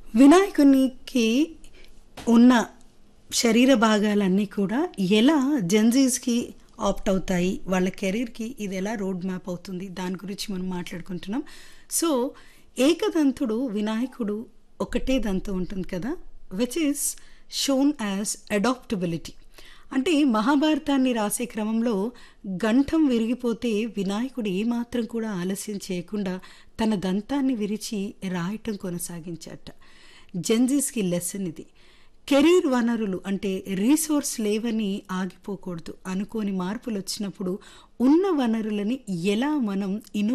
వినాయకునికి ఉన్న శరీర భాగాలన్నీ కూడా ఎలా జెన్జీస్కి ఆప్ట్ అవుతాయి వాళ్ళ కెరీర్కి ఇది ఎలా రోడ్ మ్యాప్ అవుతుంది దాని గురించి మనం మాట్లాడుకుంటున్నాం సో ఏకదంతుడు వినాయకుడు ఒకటే దంతం ఉంటుంది కదా which is shown as adaptability అంటే మహాభారతాన్ని రాసే క్రమంలో గంఠం విరిగిపోతే వినాయకుడు ఏమాత్రం కూడా ఆలస్యం చేయకుండా తన దంతాన్ని విరిచి రాయటం కొనసాగించాట జెన్జీస్కి లెసన్ ఇది కెరీర్ వనరులు అంటే రీసోర్స్ లేవని ఆగిపోకూడదు అనుకోని మార్పులు వచ్చినప్పుడు ఉన్న వనరులని ఎలా మనం ఇను